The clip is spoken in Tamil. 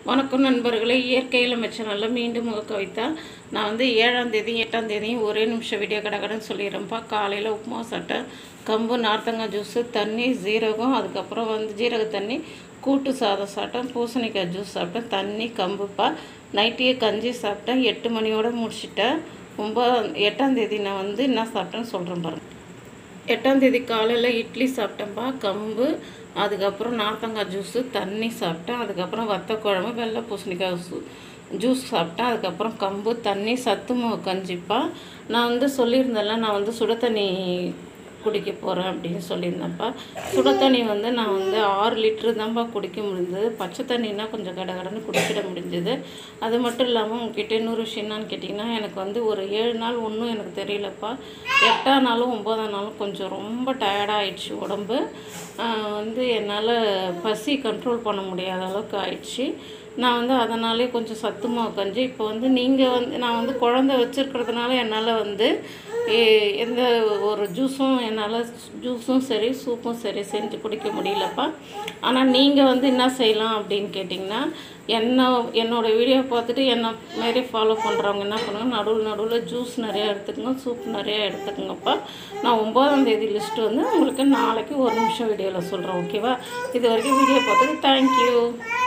வணக்கம் நண்பர்களே இயற்கையில் மெச்சனால மீண்டும் உங்கள் கவிதா நான் வந்து ஏழாம் தேதி எட்டாம் தேதியும் ஒரே நிமிஷம் வீடியோ கடகடன்னு சொல்லிடுறேன்ப்பா காலையில் உப்புமா சாப்பிட்டேன் கம்பு நார்த்தங்காய் ஜூஸு தண்ணி ஜீரகம் அதுக்கப்புறம் வந்து ஜீரக தண்ணி கூட்டு சாதம் சாப்பிட்டேன் பூசணிக்காய் ஜூஸ் சாப்பிட்டேன் தண்ணி கம்புப்பா நைட்டியே கஞ்சி சாப்பிட்டேன் எட்டு மணியோடு முடிச்சிட்டேன் ஒம்பது எட்டாம் தேதி நான் வந்து என்ன சாப்பிட்டேன்னு சொல்கிறேன் பாருங்க எட்டாம் தேதி காலையில் இட்லி சாப்பிட்டேன்ப்பா கம்பு அதுக்கப்புறம் நார்த்தங்காய் ஜூஸு தண்ணி சாப்பிட்டேன் அதுக்கப்புறம் வத்த குழம்பு வெள்ளை பூசணிக்காய் சூ ஜூஸ் சாப்பிட்டேன் அதுக்கப்புறம் கம்பு தண்ணி சத்து மாவு கஞ்சிப்பா நான் வந்து சொல்லியிருந்தேன்ல நான் வந்து சுட தண்ணி குடிக்க போகிறேன் அப்படின்னு சொல்லியிருந்தேன்ப்பா சுட தண்ணி வந்து நான் வந்து ஆறு லிட்ரு தான்ப்பா குடிக்க முடிஞ்சது பச்சை தண்ணினா கொஞ்சம் கட கடன்னு குடிச்சிட முடிஞ்சது அது மட்டும் இல்லாமல் உங்ககிட்ட இன்னொரு விஷயம் என்னன்னு கேட்டிங்கன்னா எனக்கு வந்து ஒரு ஏழு நாள் ஒன்றும் எனக்கு தெரியலப்பா எட்டாம் நாளும் ஒம்போதாம் நாளும் கொஞ்சம் ரொம்ப டயர்டாகிடுச்சு உடம்பு ஆஹ் வந்து என்னால் பசி கண்ட்ரோல் பண்ண முடியாத அளவுக்கு ஆயிடுச்சு நான் வந்து அதனாலே கொஞ்சம் சத்து மாவு கஞ்சி இப்போ வந்து நீங்கள் வந்து நான் வந்து குழந்தை வச்சுருக்கிறதுனால என்னால் வந்து எ- எந்த ஒரு ஜூஸும் என்னால் ஜூஸும் சரி சூப்பும் சரி செஞ்சு குடிக்க முடியலப்பா ஆனால் நீங்கள் வந்து என்ன செய்யலாம் அப்படின்னு கேட்டிங்கன்னா என்ன என்னோடய வீடியோ பார்த்துட்டு என்ன மாரி ஃபாலோ பண்ணுறவங்க என்ன பண்ணுங்க நடுவில் நடுவில் ஜூஸ் நிறையா எடுத்துக்கங்க சூப் நிறையா எடுத்துக்கங்கப்பா நான் ஒம்பதாம் தேதி லிஸ்ட்டு வந்து உங்களுக்கு நாளைக்கு ஒரு நிமிஷம் வீடியோவில் சொல்கிறேன் ஓகேவா இது வரைக்கும் வீடியோ பார்த்துட்டு தேங்க்யூ